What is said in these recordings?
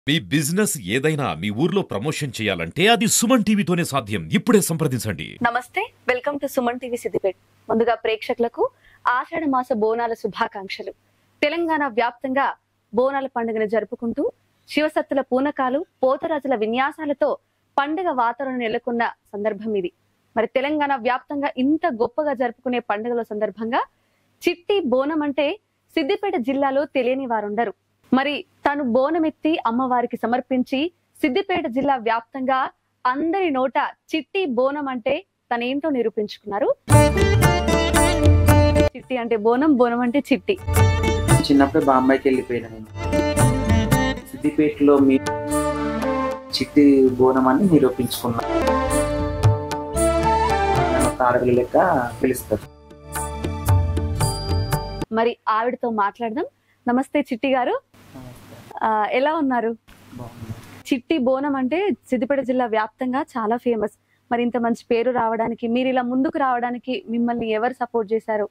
మీ business ఏదైనా మీ ఊర్లో promotion చేయాలంటే అది సుమన్ టీవీతోనే సాధ్యం ఇప్పుడే సంప్రదించండి నమస్తే welcome to Suman TV Siddipet ముందుగా ప్రేక్షకులకు ఆషాఢ మాస బోనాల శుభాకాంక్షలు తెలంగాణ వ్యాప్తంగా బోనాల పండుగను జరుపుకుంటూ శివసత్తుల పూనకాలు పోతరాజుల విన్యాసాలతో పండుగ వాతావరణం నెలకొన్న సందర్భం ఇది మరి తెలంగాణ వ్యాప్తంగా ఇంత గొప్పగా జరుపుకునే పండుగల సందర్భంగా చిట్టి బోనం అంటే సిద్దిపేట జిల్లాలో తెలియని వారుండరు మరి తాను బోనం ఎత్తి అమ్మవారికి సమర్పించి సిద్దిపేట జిల్లా వ్యాప్తంగా అందరి నోట చిట్టి బోనం అంటే తనేంటో నిరూపించుకున్నారు చిట్టి అంటే బోనం బోనం అంటే చిట్టి చిన్నప్పుడే బాంబాయికి వెళ్ళిపోయినా నేను సిద్దిపేటలో మీ చిట్టి బోనం అని నిరూపించుకున్నా నన్ను ఒక ఆడపిల్ల లెక్క పిలుస్తారు మరి ఆవిడతో మాట్లాడదాం నమస్తే చిట్టి గారు ఆ, ఎలా ఉన్నారు బాగుంది. చిట్టి బోనం అంటే సిద్దిపేట జిల్లా వ్యాప్తంగా చాలా ఫేమస్ మరి ఇంత మంచి పేరు రావడానికి మీరు ఇలా ముందుకు రావడానికి మిమ్మల్ని ఎవరు సపోర్ట్ చేశారు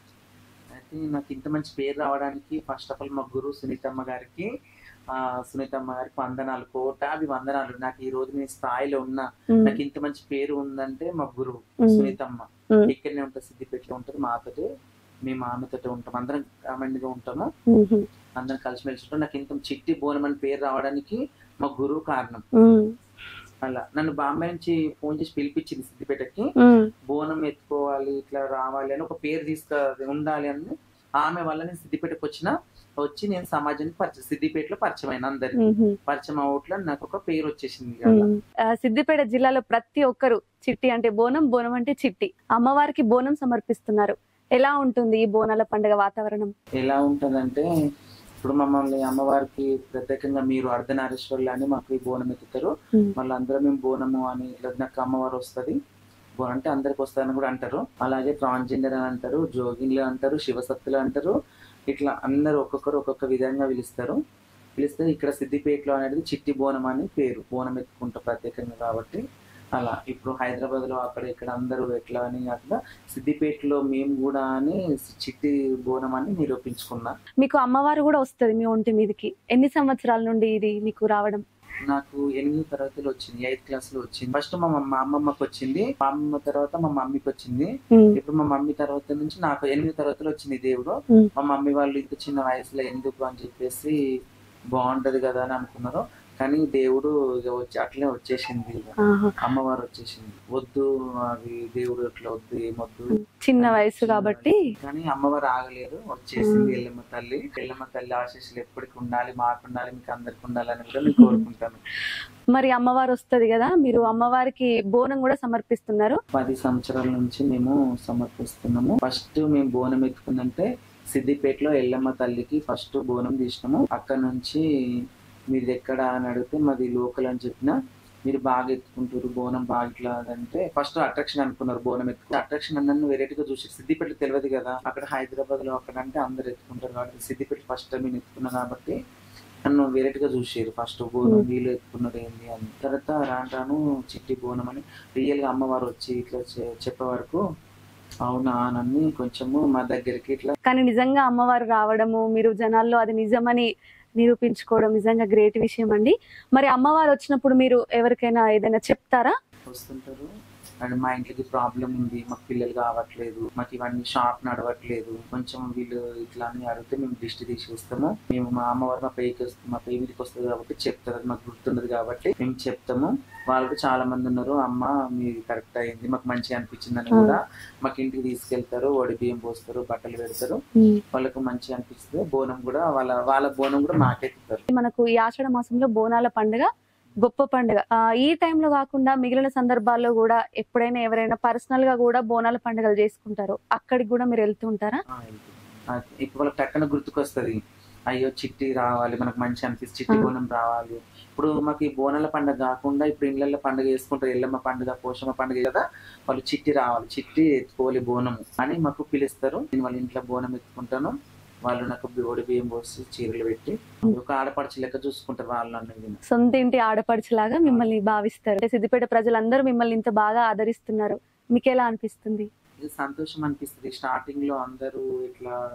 అయితే నాకు ఇంత మంచి పేరు రావడానికి ఫస్ట్ ఆఫ్ ఆల్ మా గురువు సునీతమ్మ గారికి ఆ సునీతమ్మ గారికి వందనాలు కోటాది వందనాలు నాకు ఈ రోజు నేను స్థాయిలో ఉన్నా ఉమ్, నాకు ఇంత మంచి పేరు ఉందంటే మా గురువు ఉమ్, సునీతమ్మ ఉమ్, ఇక్కడనే ఉంటుంది సిద్దిపేటలో ఉంటుంది మాతోటి మేము ఆమెతోటి ఉంటాం అందరం కామెంట్ గా ఉంటాము ఉమ్, అందరం కలిసిమెలిసి ఉంటాం నాకు ఇంత చిట్టి బోనం అని పేరు రావడానికి మా గురువు కారణం ఉమ్, అలా నన్ను బాంబే నుంచి ఫోన్ చేసి పిలిపించింది సిద్దిపేటకి ఉమ్, బోనం ఎత్తుకోవాలి ఇట్లా రావాలి అని ఒక పేరు తీసుక ఉండాలి అని ఆమె వల్ల నేను సిద్దిపేటకి వచ్చిన వచ్చి నేను సమాజానికి పరిచయం సిద్దిపేటలో పరిచయం అయిన అందరికి ఉమ్, పరిచయం అవట్లో నాకు ఒక పేరు వచ్చేసింది అలా. ఉమ్. ఆ, సిద్దిపేట జిల్లాలో ప్రతి ఒక్కరు చిట్టి అంటే బోనం బోనం అంటే చిట్టి అమ్మవారికి బోనం సమర్పిస్తున్నారు ఎలా ఉంటుంది ఈ బోనాల పండుగ వాతావరణం ఎలా ఉంటదంటే ఇప్పుడు మమ్మల్ని అమ్మవారికి ప్రత్యేకంగా మీరు అర్ధనారీశ్వర్లు అని మాకు ఈ బోనం ఎత్తుతారు ఉమ్, మళ్ళీ అందరూ మేము బోనము అని ఇట్లా నాకు అమ్మవారు వస్తుంది బోనం అంటే అందరికి వస్తుందని కూడా అంటారు అలాగే ట్రాన్స్జెండర్ అని అంటారు జోగిన్లు అంటారు శివసత్తులు అంటారు ఇట్లా అందరూ ఒక్కొక్కరు ఒక్కొక్క విధంగా పిలుస్తారు పిలిస్తే ఇక్కడ సిద్దిపేటలో అనేది చిట్టి బోనం అని పేరు బోనం ఎత్తుకుంటారు ప్రత్యేకంగా కాబట్టి అలా ఇప్పుడు హైదరాబాద్ లో అక్కడ ఇక్కడ అందరూ ఎట్లా అని అట్లా సిద్దిపేటలో మేము కూడా అని చిట్టి బోనం అని నిరూపించుకున్నా మీకు అమ్మవారు కూడా వస్తుంది మీ ఒంటి మీదకి ఎన్ని సంవత్సరాల నుండి ఇది మీకు రావడం నాకు ఎనిమిది తరగతిలో వచ్చింది ఎయిత్ క్లాస్ లో వచ్చింది ఫస్ట్ మా మమ్మ- మా అమ్మమ్మకి వచ్చింది మా అమ్మమ్మ తర్వాత మా మమ్మీకి వచ్చింది ఉమ్, ఇప్పుడు మా మమ్మీ తర్వాత నుంచి నాకు ఎనిమిది తరగతిలో వచ్చింది దేవుడు ఉమ్. మా మమ్మీ వాళ్ళు ఇంత చిన్న వయసులో ఎందుకు అని చెప్పేసి బాగుంటది కదా అని అనుకున్నారు కానీ దేవుడు ఇక వచ్చి అట్లనే వచ్చేసింది ఇక. ఆహా. అమ్మవారు వచ్చేసింది వద్దు అది దేవుడు అట్లా వద్దు ఏమొద్దు చిన్న వయసు కాబట్టి కానీ అమ్మవారు ఆగలేదు వచ్చేసింది ఎల్లమ్మ తల్లి ఎల్లమ్మ తల్లి ఆశీస్సులు ఎప్పటికి ఉండాలి మాకు ఉండాలి మీకు అందరికి ఉండాలని కూడా నేను కోరుకుంటాను మరి అమ్మవారు వస్తది కదా మీరు అమ్మవారికి బోనం కూడా సమర్పిస్తున్నారు పది సంవత్సరాల నుంచి మేము సమర్పిస్తున్నాము ఫస్ట్ మేము బోనం ఎత్తుకుందంటే సిద్దిపేటలో ఎల్లమ్మ తల్లికి ఫస్ట్ బోనం తీసినాము అక్కడ నుంచి మీది ఎక్కడ అని అడిగితే మాది లోకల్ అని చెప్పిన మీరు బాగా ఎత్తుకుంటారు బోనం బాగా ఇట్లా అంటే ఫస్ట్ అట్రాక్షన్ అనుకున్నారు బోనం ఎత్తుకు అట్రాక్షన్ అన్న వెరైటీగా చూసి సిద్దిపేట తెలియదు కదా అక్కడ హైదరాబాద్ లో అక్కడ అంటే అందరు ఎత్తుకుంటారు కాబట్టి సిద్దిపేట ఫస్ట్ టైం నేను ఎత్తుకున్నా కాబట్టి నన్ను వెరైటీగా చూసారు ఫస్ట్ బోనం వీళ్ళు ఎత్తుకున్నారు ఏంది అని తర్వాత రాను రాను చిట్టి బోనం అని రియల్ గా అమ్మవారు వచ్చి ఇట్లా చె- చెప్పే వరకు అవునా నన్ను కొంచెము మా దగ్గరికి ఇట్లా కానీ నిజంగా అమ్మవారు రావడము మీరు జనాల్లో అది నిజమని నిరూపించుకోవడం నిజంగా గ్రేట్ విషయం అండి మరి అమ్మవారు వచ్చినప్పుడు మీరు ఎవరికైనా ఏదైనా చెప్తారా వస్తుంటారు అండ్ మా ఇంట్లోకి ప్రాబ్లం ఉంది మాకు పిల్లలు కావట్లేదు మాకు ఇవన్నీ షాప్ నడవట్లేదు కొంచెం వీళ్ళు ఇట్లా అని అడిగితే మేము దిష్టి తీసి వస్తాము మేము మా అమ్మవారు మా పైకి వస్తుంది మా పై మీదకి వస్తుంది కాబట్టి చెప్తారు అది మాకు గుర్తున్నది కాబట్టి మేము చెప్తాము వాళ్ళు కూడా చాలా మంది ఉన్నారు అమ్మ మీది కరెక్ట్ అయింది మాకు మంచిగా అనిపించిందని కూడా మాకు ఇంటికి తీసుకెళ్తారు వడి బియ్యం పోస్తారు బట్టలు పెడతారు వాళ్ళకు మంచిగా అనిపిస్తుంది బోనం కూడా వాళ్ళ వాళ్ళ బోనం కూడా మాకెత్తుతారు మనకు ఈ ఆషాఢ మాసంలో బోనాల పండుగ గొప్ప పండుగ ఆ, ఈ టైంలో కాకుండా మిగిలిన సందర్భాల్లో కూడా ఎప్పుడైనా ఎవరైనా పర్సనల్ గా కూడా బోనాల పండుగలు చేసుకుంటారు అక్కడికి కూడా మీరు వెళ్తూ ఉంటారా ఆ, వెళ్తుంది. ఆ, ఇప్పుడు వాళ్ళకి టక్కన గుర్తుకొస్తుంది అయ్యో చిట్టి రావాలి మనకు మంచి అనిపిస్తుంది చిట్టి ఆ. బోనం రావాలి ఇప్పుడు మాకు ఈ బోనాల పండుగ కాకుండా ఇప్పుడు ఇళ్ళల్లో పండుగ చేసుకుంటారు ఎల్లమ్మ పండుగ పోషమ్మ పండుగ కదా వాళ్ళు చిట్టి రావాలి చిట్టి ఎత్తుకోవాలి బోనము అని మాకు పిలుస్తారు నేను వాళ్ళ ఇంట్లో బోనం ఎత్తుకుంటాను వాళ్ళు నాకు బోడి బియ్యం పోసి చీరలు పెట్టి ఒక ఆడపడుచు లెక్క చూసుకుంటారు వాళ్ళు నన్ను సొంత ఇంటి ఆడపడుచులాగా మిమ్మల్ని భావిస్తారు అంటే సిద్దిపేట ప్రజలందరూ మిమ్మల్ని ఇంత బాగా ఆదరిస్తున్నారు మీకు ఎలా అనిపిస్తుంది ఇది సంతోషం అనిపిస్తుంది స్టార్టింగ్ లో అందరూ ఇట్లా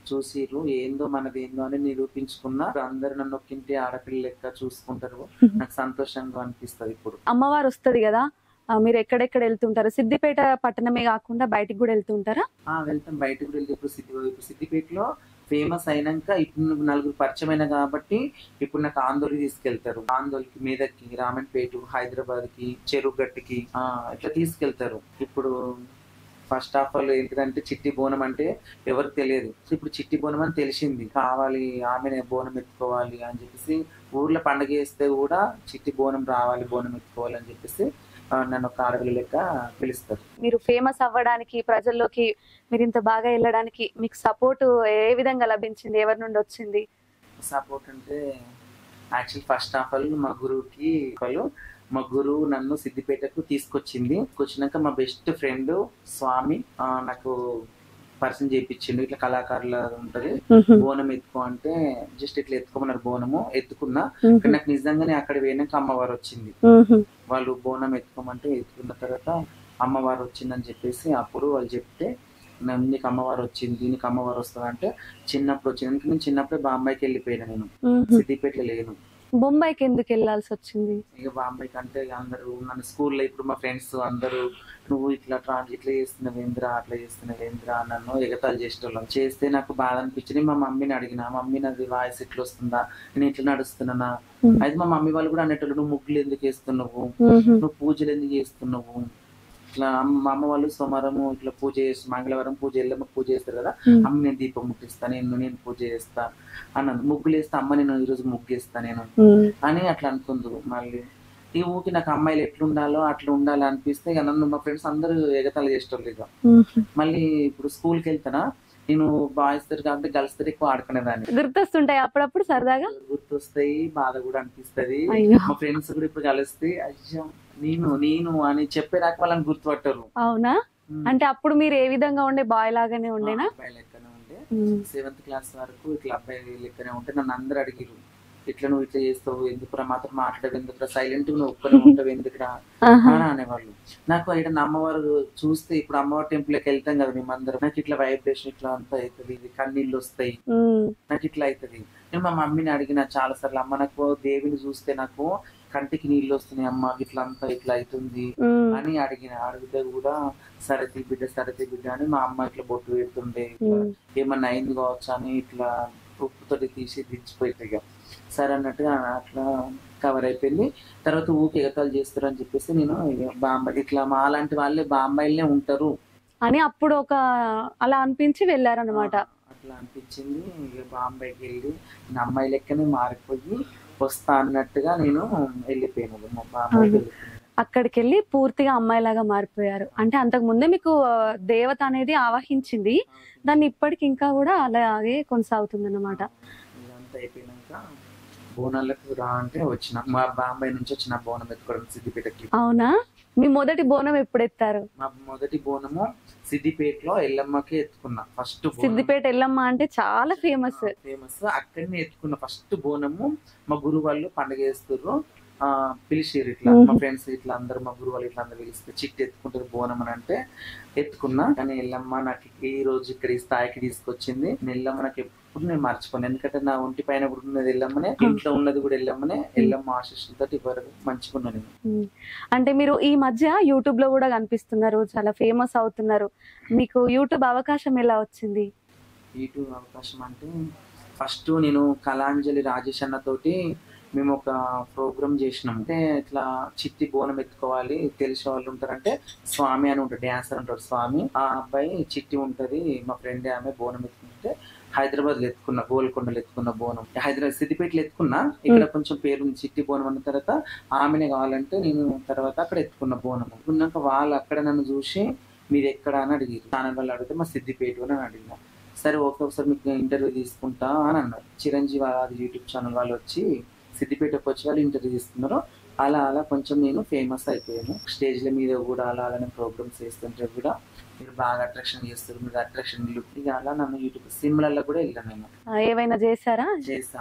చూసిర్రు ఏందో మనది ఏందో అని నిరూపించుకున్నా అందరు నన్ను ఒక్కింటి ఆడపిల్ల లెక్క చూసుకుంటారు నాకు సంతోషంగా అనిపిస్తది ఇప్పుడు అమ్మవారు వస్తది కదా ఆ, మీరు ఎక్కడెక్కడ వెళ్తుంటారు సిద్దిపేట పట్టణమే కాకుండా బయటికి కూడా వెళ్తుంటారా ఆ వెళ్తాం బయటకు వెళ్ళి ఇప్పుడు సిద్ధి ఇప్పుడు సిద్దిపేటలో ఫేమస్ అయినాక ఇప్పుడు నలుగురు పరిచయం అయినా కాబట్టి ఇప్పుడు నాకు ఆందోళన తీసుకెళ్తారు ఆందోళనకి మీదకి రామన్పేట హైదరాబాద్ కి చెరువుగట్టుకి ఆ ఇట్లా తీసుకెళ్తారు ఇప్పుడు ఫస్ట్ ఆఫ్ ఆల్ ఏంటిదంటే చిట్టి బోనం అంటే ఎవరికి తెలియదు సో ఇప్పుడు చిట్టి బోనం అని తెలిసింది కావాలి ఆమెనే బోనం ఎత్తుకోవాలి అని చెప్పేసి ఊర్లో పండగ చేస్తే కూడా చిట్టి బోనం రావాలి బోనం ఎత్తుకోవాలి అని చెప్పేసి ఆ, నన్ను ఒక ఆడపిల్ల లెక్క పిలుస్తారు మీరు ఫేమస్ అవ్వడానికి ప్రజల్లోకి మీరు ఇంత బాగా వెళ్ళడానికి మీకు సపోర్ట్ ఏ విధంగా లభించింది ఎవరి నుండి వచ్చింది సపోర్ట్ అంటే యాక్చువల్ ఫస్ట్ ఆఫ్ ఆల్ మా గురువుకి వాళ్ళు మా గురువు నన్ను సిద్దిపేటకు తీసుకొచ్చింది వచ్చినాక మా బెస్ట్ ఫ్రెండ్ స్వామి ఆ, నాకు పరిచయం చేయించిండు ఇట్లా కళాకారుల ఉంటది బోనం ఎత్తుకో అంటే జస్ట్ ఇట్లా ఎత్తుకోమన్నారు బోనము ఎత్తుకున్నా కానీ నాకు నిజంగానే అక్కడ పోయినాక అమ్మవారు వచ్చింది వాళ్ళు బోనం ఎత్తుకోమంటే ఎత్తుకున్న తర్వాత అమ్మవారు వచ్చిందని చెప్పేసి అప్పుడు వాళ్ళు చెప్తే "నా- నీకు అమ్మవారు వచ్చింది నీకు అమ్మవారు వస్తుంది అంటే చిన్నప్పుడు వచ్చింది ఎందుకంటే నేను చిన్నప్పుడే బాంబాయికి వెళ్ళిపోయినా నేను సిద్దిపేటలో లేను బొంబాయికి ఎందుకు వెళ్ళాల్సి వచ్చింది ఇక బాంబాయి కంటే ఇక అందరూ నన్ను స్కూల్లో ఇప్పుడు మా ఫ్రెండ్స్ అందరూ నువ్వు ఇట్లా ట్రాన్స్ ఇట్లా చేస్తున్నావు ఏంద్రా అట్లా చేస్తున్నావు ఏంద్రా నన్ను ఎగతాలు చేసేటోళ్ళం చేస్తే నాకు బాధ అనిపించింది మా మమ్మీని అడిగిన మమ్మీ నాది వాయిస్ ఇట్లా వస్తుందా నేను ఇట్లా నడుస్తున్నానా Hmm. అయితే మా మమ్మీ వాళ్ళు కూడా అనేటోళ్ళు నువ్వు ముగ్గులు ఎందుకు వేస్తున్నావు నువ్వు పూజలు ఎందుకు చేస్తున్నావు ఇట్లా అమ్మ- మా అమ్మ వాళ్ళు సోమవారం ఇట్లా పూజ చేసి మంగళవారం పూజ వెళ్ళమ్మ పూజ చేస్తారు కదా Hmm. అమ్మ నేను దీపం ముట్టిస్తా నేను నేను పూజ చేస్తా అన్నది ముగ్గులు వేస్తా అమ్మ నేను ఈరోజు ముగ్గు వేస్తా నేను అని అట్లా అనుకుందరు మళ్ళీ ఈ ఊకి నాకు అమ్మాయిలు ఎట్లుండాలో అట్లా ఉండాలి అనిపిస్తే ఇక నన్ను మా ఫ్రెండ్స్ అందరూ ఎగతాలు చేసేటోళ్ళు ఇక మళ్ళీ ఇప్పుడు స్కూల్కి వెళ్తానా నేను బాయ్స్ తోటి కాబట్టి గర్ల్స్ తోటి ఎక్కువ ఆడుకునేదాన్ని గుర్తొస్తుంటాయి అప్పుడప్పుడు సరదాగా గుర్తొస్తాయి బాధ కూడా అనిపిస్తది అయ్యో మా ఫ్రెండ్స్ కూడా ఇప్పుడు కలిస్తే అయ్యా నేను నేను అని చెప్పేదాకా వాళ్ళని గుర్తుపట్టరు అవునా అంటే అప్పుడు మీరు ఏ విధంగా ఉండే బాయ్ లాగానే ఉండేనా అబ్బాయి లెక్కనే ఉండే ఉమ్. సెవెంత్ క్లాస్ వరకు ఇట్లా అబ్బాయి లెక్కనే ఉంటే నన్ను అందరు అడిగిరు ఇట్లా నువ్వు ఇట్లా చేస్తావు ఎందుకురా మాత్రం మాట్లాడవు ఎందుకురా సైలెంట్ నువ్వు ఒక్కనే ఉంటావు ఎందుకురా ఆహా. అని అనేవాళ్ళు నాకు ఇక్కడ అమ్మవారు చూస్తే ఇప్పుడు అమ్మవారి టెంపుల్కి వెళ్తాం కదా మేమందరం నాకు ఇట్లా వైబ్రేషన్ ఇట్లా అంతా అవుతుంది ఇది కన్నీళ్ళు వస్తాయి ఉమ్. నాకు ఇట్లా అవుతుంది నేను మా మమ్మీని అడిగిన చాలా సార్లు అమ్మ నాకు దేవిని చూస్తే నాకు కంటికి నీళ్ళు వస్తున్నాయి అమ్మ ఇట్లా అంతా ఇట్లా అవుతుంది ఉమ్. అని అడిగిన అడిగితే కూడా సరతి బిడ్డ సరతి బిడ్డ అని మా అమ్మ ఇట్లా బొట్టు పెడుతుండే ఇట్లా ఉమ్. ఏమన్నా అయింది కావచ్చు అని ఇట్లా ఉప్పుతోటి తీసి దించిపోయింది ఇక సరే అన్నట్టుగా అట్లా కవర్ అయిపోయింది తర్వాత ఊకి ఎగతాలు చేస్తారు అని చెప్పేసి నేను ఇక బాంబాయి ఇట్లా మా అలాంటి వాళ్ళే బాంబాయిలనే ఉంటారు అని అప్పుడు ఒక అలా అనిపించి వెళ్ళారనమాట అట్లా అనిపించింది ఇక బాంబాయికి వెళ్ళి నా అమ్మాయి లెక్కనే మారిపోయి వస్తా అన్నట్టుగా నేను వెళ్ళిపోయాను మా బాంబాయికి వెళ్ళిపోయాను అక్కడికి వెళ్ళి పూర్తిగా అమ్మాయిలాగా మారిపోయారు అంటే అంతకు ముందే మీకు ఆ, దేవత అనేది ఆవహించింది దాన్ని ఇప్పటికి ఇంకా కూడా అలాగే కొనసాగుతుంది అనమాట ఇదంతా అయిపోయినాక బోనాలకు రా అంటే వచ్చిన మా బాంబాయి నుంచి వచ్చిన బోనం ఎత్తుకోవడం సిద్దిపేటకి అవునా మీ మొదటి బోనం ఎప్పుడు ఎత్తారు మా మొదటి బోనము సిద్దిపేటలో ఎల్లమ్మకి ఎత్తుకున్నా ఫస్ట్ సిద్దిపేట ఎల్లమ్మ అంటే చాలా ఫేమస్ ఫేమస్ అక్కడనే ఎత్తుకున్న ఫస్ట్ బోనము మా గురువు వాళ్ళు పండగ చేస్తుర్రు ఆ పిలిచిర్రు ఇట్లా మా ఫ్రెండ్స్ ఇట్లా అందరు మా గురువు వాళ్ళు ఇట్లా అందరు పిలిస్తే చిట్టి ఎత్తుకుంటారు బోనం అని అంటే ఎత్తుకున్నా కానీ ఎల్లమ్మ నాకు ఈ రోజు ఇక్కడ ఈ స్థాయికి తీసుకొచ్చింది నేను ఎల్లమ్మ నాకు ఎప్పుడు నేను మర్చిపోను ఎందుకంటే నా ఒంటి పైన కూడా ఉన్నది ఎల్లమ్మనే ఇంట్లో ఉన్నది కూడా ఎల్లమ్మనే ఎల్లమ్మ ఆశీస్సులతో ఇవ్వరు మంచుకున్నా నేను అంటే మీరు ఈ మధ్య యూట్యూబ్ లో కూడా కనిపిస్తున్నారు చాలా ఫేమస్ అవుతున్నారు మీకు యూట్యూబ్ అవకాశం ఎలా వచ్చింది యూట్యూబ్ అవకాశం అంటే ఫస్ట్ నేను కళాంజలి రాజేష్ అన్న తోటి మేము ఒక ప్రోగ్రామ్ చేసినాం అంటే ఇట్లా చిట్టి బోనం ఎత్తుకోవాలి తెలిసే వాళ్ళు ఉంటారంటే స్వామి అని ఉంటాడు డాన్సర్ ఉంటాడు స్వామి ఆ అబ్బాయి చిట్టి ఉంటది మా ఫ్రెండ్ ఆమె బోనం ఎత్తుకుంటే హైదరాబాద్ లో ఎత్తుకున్న గోల్కొండలో ఎత్తుకున్న బోనం హైదరాబాద్ సిద్దిపేటలో ఎత్తుకున్నా ఇక్కడ కొంచెం పేరు ఉంది చిట్టి బోనం అన్న తర్వాత ఆమెనే కావాలంటే నేను తర్వాత అక్కడ ఎత్తుకున్న బోనం ఎత్తుకున్నాక వాళ్ళు అక్కడ నన్ను చూసి మీరు ఎక్కడ అని అడిగారు ఛానల్ వాళ్ళు అడిగితే మా సిద్దిపేట అని అడిగిన సరే ఓకే ఒకసారి మీకు ఇంటర్వ్యూ తీసుకుంటా అని అన్నారు చిరంజీవి అది యూట్యూబ్ ఛానల్ వాళ్ళు వచ్చి సిద్దిపేటకు వచ్చి వాళ్ళు ఇంటర్వ్యూ తీసుకున్నారు అలా అలా కొంచెం నేను ఫేమస్ అయిపోయాను స్టేజ్ల మీద కూడా అలా అలానే ప్రోగ్రామ్స్ చేస్తుంటే కూడా మీరు బాగా అట్రాక్షన్ చేస్తారు మీరు అట్రాక్షన్ ఇక అలా నన్ను యూట్యూబ్ సినిమాలలో కూడా వెళ్ళాను నేను ఆ, ఏవైనా చేశారా చేస్తాను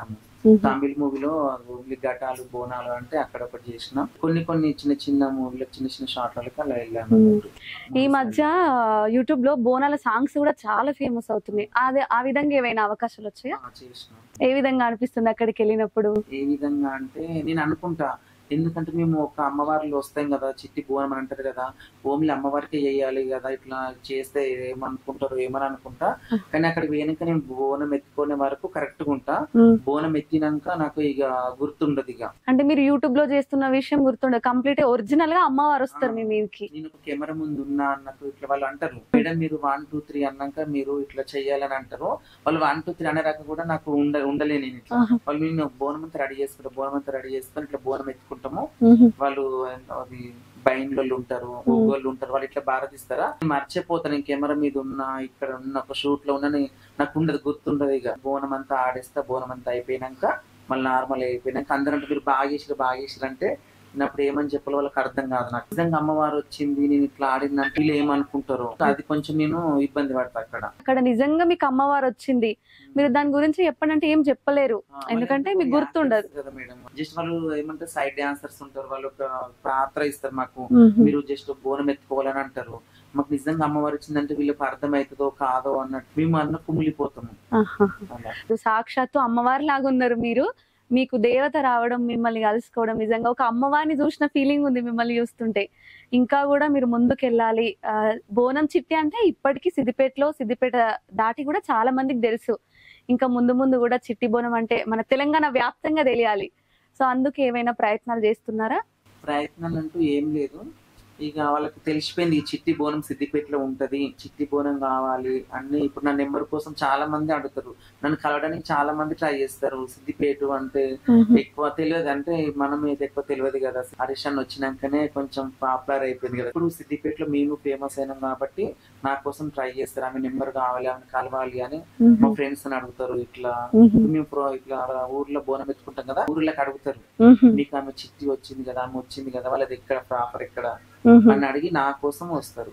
తమిళ్ మూవీలో ఓన్లీ ఘటాలు బోనాలు అంటే అక్కడ ఒకటి చేసిన కొన్ని కొన్ని చిన్న చిన్న మూవీలో చిన్న చిన్న షార్ట్లకి అలా వెళ్ళాను మ్మ్. ఈ మధ్య యూట్యూబ్ లో బోనాల సాంగ్స్ కూడా చాలా ఫేమస్ అవుతున్నాయి అదే ఆ విధంగా ఏవైనా అవకాశాలు వచ్చాయా ఆ, చేసిన ఏ విధంగా అనిపిస్తుంది అక్కడికి వెళ్ళినప్పుడు ఏ విధంగా అంటే నేను అనుకుంటా ఎందుకంటే మేము ఒక అమ్మవారిలో వస్తాం కదా చిట్టి బోనం అని అంటారు కదా ఓన్లీ అమ్మవారికి చేయాలి కదా ఇట్లా చేస్తే ఏమనుకుంటారు ఏమని అనుకుంటా కానీ అక్కడ పోయినాక నేను బోనం ఎత్తుకునే వరకు కరెక్ట్ గా ఉంటా మ్మ్. బోనం ఎత్తినాక నాకు ఇక గుర్తుండదు ఇక అంటే మీరు యూట్యూబ్ లో చేస్తున్న విషయం గుర్తుండదు కంప్లీట్ ఒరిజినల్ గా అమ్మవారు వస్తారు మీ మీదకి నేను ఒక కెమెరా ముందు ఉన్నా అన్నట్టు ఇట్లా వాళ్ళు అంటారు మేడం మీరు వన్ టూ త్రీ అన్నాక మీరు ఇట్లా చెయ్యాలని అంటారు వాళ్ళు వన్ టూ త్రీ అనే రకం కూడా నాకు ఉండ ఉండలే నేను ఇట్లా ఆహా. వాళ్ళు నేను బోనం అంతా రెడీ చేసుకుంటా బోనం అంతా రెడీ చేసుకొని ఇట్లా బోనం ఎత్తుకుంటాము మ్మ్. వాళ్ళు అది బైండ్లు ఉంటారు ఒగ్గోళ్ళు ఉంటారు వాళ్ళు ఇట్లా భారతిస్తారా నేను మర్చిపోతాను నేను కెమెరా మీద ఉన్నా ఇక్కడ ఉన్న ఒక షూట్ లో ఉన్నా నే- నాకు ఉండదు గుర్తుండదు ఇక బోనం అంతా ఆడేస్తా బోనం అంతా అయిపోయినాక మళ్ళీ నార్మల్ అయిపోయినాక అందరంటే మీరు బాగా చేసిరు బాగా చేసిరు అంటే నేను అప్పుడు ఏమని చెప్పాలో వాళ్ళకి అర్థం కాదు నాకు నిజంగా అమ్మవారు వచ్చింది నేను ఇట్లా ఆడిందంటే వీళ్ళు ఏమనుకుంటారు అది కొంచెం నేను ఇబ్బంది పడతా అక్కడ అక్కడ నిజంగా మీకు అమ్మవారు వచ్చింది మీరు దాని గురించి చెప్పనంటే ఏం చెప్పలేరు ఆ, ఎందుకంటే మళ్ళీ మీకు గుర్తుండదు. కదా మేడం జస్ట్ వాళ్ళు ఏమంటే సైడ్ డాన్సర్స్ ఉంటారు వాళ్ళు ఒక పాత్ర ఇస్తారు మాకు మ్మ్. మీరు జస్ట్ బోనం ఎత్తుకోవాలని అంటారు మాకు నిజంగా అమ్మవారు వచ్చిందంటే వీళ్ళకి అర్థమవుతుందో కాదో అన్నట్టు మేము అన్న కుమిలిపోతాము ఆహా. అలా సాక్షాత్తు అమ్మవారి లాగా ఉన్నారు మీరు మీకు దేవత రావడం మిమ్మల్ని కలుసుకోవడం నిజంగా ఒక అమ్మవారిని చూసిన ఫీలింగ్ ఉంది మిమ్మల్ని చూస్తుంటే ఇంకా కూడా మీరు ముందుకెళ్ళాలి ఆ, బోనం చిట్టి అంటే ఇప్పటికీ సిద్దిపేటలో సిద్దిపేట దాటి కూడా చాలా మందికి తెలుసు ఇంకా ముందు ముందు కూడా చిట్టి బోనం అంటే మన తెలంగాణ వ్యాప్తంగా తెలియాలి సో అందుకు ఏమైనా ప్రయత్నాలు చేస్తున్నారా ప్రయత్నాలు అంటూ ఏం లేదు ఇక వాళ్ళకి తెలిసిపోయింది ఈ చిట్టి బోనం సిద్దిపేటలో ఉంటది చిట్టి బోనం కావాలి అన్ని ఇప్పుడు నా నెంబర్ కోసం చాలా మంది అడుగుతారు నన్ను కలవడానికి చాలా మంది ట్రై చేస్తారు సిద్దిపేట అంటే ఎక్కువ తెలియదు అంటే మనం ఇది ఎక్కువ తెలియదు కదా హరీష్ అన్న వచ్చినాకనే కొంచెం పాపులర్ అయిపోయింది కదా ఇప్పుడు సిద్దిపేటలో మేము ఫేమస్ అయినాం కాబట్టి నా కోసం ట్రై చేస్తారు ఆమె నెంబర్ కావాలి ఆమె కలవాలి అని మా ఫ్రెండ్స్ అని అడుగుతారు ఇట్లా మేము ప్రో ఇట్లా ఊర్లో బోనం ఎత్తుకుంటాం కదా ఊర్లోకి అడుగుతారు మీకు ఆమె చిట్టి వచ్చింది కదా ఆమె వచ్చింది కదా వాళ్ళది ఎక్కడ ప్రాపర్ ఎక్కడ అని అడిగి నా కోసం వస్తారు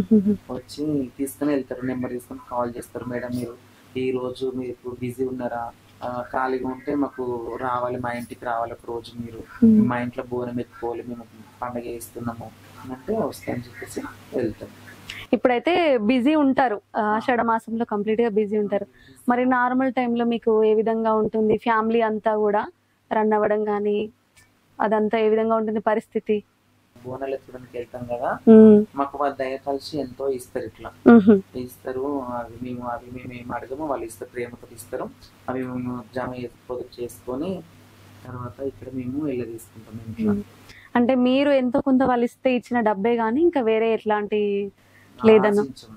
వచ్చి తీసుకుని వెళ్తారు నెంబర్ తీసుకొని కాల్ చేస్తారు మేడం మీరు ఈ రోజు మీరు ఇప్పుడు బిజీ ఉన్నారా ఆ, ఖాళీగా ఉంటే మాకు రావాలి మా ఇంటికి రావాలి ఒక రోజు మీరు మా ఇంట్లో బోనం ఎత్తుకోవాలి మేము పండగ చేస్తున్నాము అంటే వస్తాయని చెప్పేసి వెళ్తాం ఇప్పుడైతే బిజీ ఉంటారు ఆ, ఆషాఢ మాసంలో కంప్లీట్ గా బిజీ ఉంటారు మరి నార్మల్ టైంలో మీకు ఏ విధంగా ఉంటుంది ఫ్యామిలీ అంతా కూడా రన్ అవ్వడం కానీ అదంతా ఏ విధంగా ఉంటుంది పరిస్థితి బోనాలు ఎత్తడానికి వెళ్తాం కదా మాకు వాళ్ళ దయ కలిసి ఎంతో ఇస్తారు ఇట్లా ఇస్తారు అవి మేము అవి మేము ఏం అడగము వాళ్ళు ఇస్తారు ప్రేమతో ఇస్తారు అవి మేము జమ చేసి పొదుపు చేసుకొని తర్వాత ఇక్కడ మేము వెళ్ళ తీసుకుంటాం ఇంట్లో అంటే మీరు ఎంతో కొంత వాళ్ళు ఇస్తే ఇచ్చిన డబ్బే గానీ ఇంకా వేరే ఎట్లాంటి లేదన్న. ఆశించము.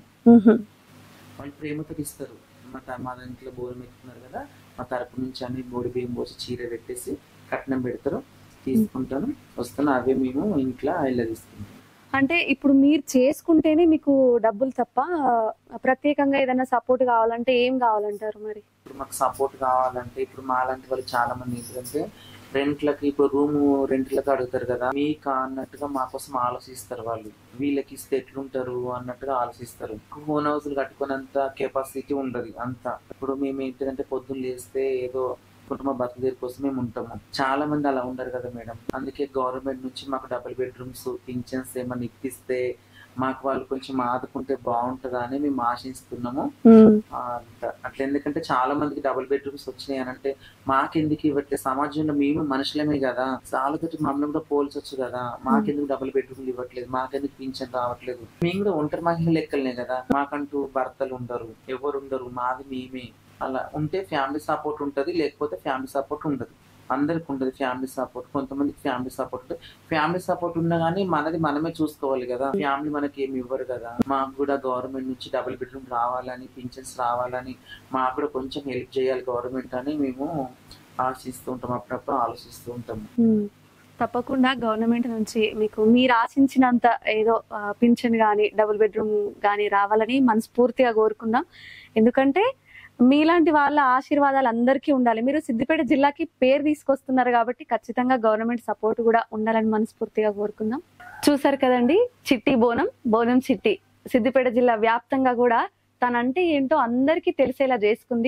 వాళ్ళు ప్రేమతో ఇస్తారు మా త- మా ఇంట్లో బోరం ఎత్తుకున్నారు కదా మా తరపు నుంచి అన్ని బోడి బియ్యం పోసి చీర పెట్టేసి కట్నం పెడతారు తీసుకుంటాను వస్తాను అవే మేము ఇంట్లో వెళ్ళ తీసుకుంటాం అంటే ఇప్పుడు మీరు చేసుకుంటేనే మీకు డబ్బులు తప్ప ప్రత్యేకంగా ఏదైనా సపోర్ట్ కావాలంటే ఏం కావాలంటారు మరి ఇప్పుడు మాకు సపోర్ట్ కావాలంటే ఇప్పుడు మా లాంటి వాళ్ళు చాలా మంది ఏంటంటే రెంట్లకి ఇప్పుడు రూమ్ రెంట్లకి అడుగుతారు కదా మీకు అన్నట్టుగా మా కోసం ఆలోచిస్తారు వాళ్ళు వీళ్ళకి ఇస్తే ఎట్లుంటారు అన్నట్టుగా ఆలోచిస్తారు ఓన్ హౌస్లు కట్టుకునేంత కెపాసిటీ ఉండదు అంత ఇప్పుడు మేము ఏంటంటే పొద్దున్న లేస్తే ఏదో కుటుంబ బతుకుదేరి కోసం మేము ఉంటాము చాలా మంది అలా ఉండరు కదా మేడం అందుకే గవర్నమెంట్ నుంచి మాకు డబుల్ బెడ్రూమ్స్ పింఛన్స్ ఏమైనా ఇప్పిస్తే మాకు వాళ్ళు కొంచెం ఆదుకుంటే బాగుంటుందా అని మేము ఆశిస్తున్నాము ఆ, అంత అట్లా ఎందుకంటే చాలా మందికి డబుల్ బెడ్రూమ్స్ వచ్చినాయి అని అంటే మాకెందుకు ఇవ్వట్లేదు సమాజంలో మేము మనుషులమే కదా వాళ్ళతోటి మమ్మల్ని కూడా పోల్చొచ్చు కదా మాకెందుకు డబుల్ బెడ్రూమ్లు ఇవ్వట్లేదు మాకెందుకు పింఛన్ రావట్లేదు మేము కూడా ఒంటరి మహిళ లెక్కలనే కదా మాకంటూ భర్తలు ఉండరు ఎవరు ఉండరు మాది మేమే అలా ఉంటే ఫ్యామిలీ సపోర్ట్ ఉంటది లేకపోతే ఫ్యామిలీ సపోర్ట్ ఉండదు అందరికి ఉండదు ఫ్యామిలీ సపోర్ట్ కొంతమందికి ఫ్యామిలీ సపోర్ట్ ఉంటుంది ఫ్యామిలీ సపోర్ట్ ఉన్నా కానీ మనది మనమే చూసుకోవాలి కదా ఫ్యామిలీ మనకి ఏమి ఇవ్వరు కదా మాకు కూడా గవర్నమెంట్ నుంచి డబుల్ బెడ్రూమ్ రావాలని పింఛన్స్ రావాలని మాకు కూడా కొంచెం హెల్ప్ చేయాలి గవర్నమెంట్ అని మేము ఆశిస్తూ ఉంటాం అప్పుడప్పుడు ఆలోచిస్తూ ఉంటాము ఉమ్. తప్పకుండా గవర్నమెంట్ నుంచి మీకు మీరు ఆశించినంత ఏదో ఆ, పింఛన్ కానీ డబుల్ బెడ్రూమ్ కానీ రావాలని మనస్ఫూర్తిగా కోరుకుందాం ఎందుకంటే మీలాంటి వాళ్ళ ఆశీర్వాదాలు అందరికీ ఉండాలి మీరు సిద్దిపేట జిల్లాకి పేరు తీసుకొస్తున్నారు కాబట్టి ఖచ్చితంగా గవర్నమెంట్ సపోర్ట్ కూడా ఉండాలని మనస్ఫూర్తిగా కోరుకుందాం చూసారు కదండి చిట్టి బోనం బోనం చిట్టి సిద్దిపేట జిల్లా వ్యాప్తంగా కూడా తనంటే ఏంటో అందరికీ తెలిసేలా చేసుకుంది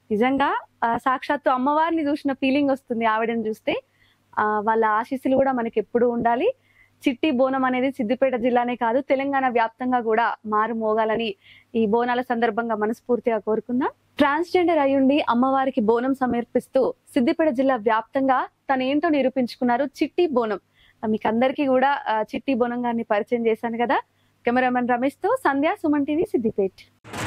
నిజంగా ఆ, సాక్షాత్తు అమ్మవారిని చూసిన ఫీలింగ్ వస్తుంది ఆవిడని చూస్తే ఆ, వాళ్ళ ఆశీస్సులు కూడా మనకి ఎప్పుడు ఉండాలి చిట్టి బోనం అనేది సిద్దిపేట జిల్లానే కాదు తెలంగాణ వ్యాప్తంగా కూడా మారు మోగాలని ఈ బోనాల సందర్భంగా మనస్ఫూర్తిగా కోరుకుందాం ట్రాన్స్జెండర్ అయ్యుండి అమ్మవారికి బోనం సమర్పిస్తూ సిద్దిపేట జిల్లా వ్యాప్తంగా తను ఏంటో నిరూపించుకున్నారు చిట్టి బోనం ఆ, మీకు అందరికీ కూడా ఆ, చిట్టి బోనం గారిని పరిచయం చేశాను కదా కెమెరామెన్ రమేష్ తో సంధ్య సుమన్ టీవీ సిద్దిపేట్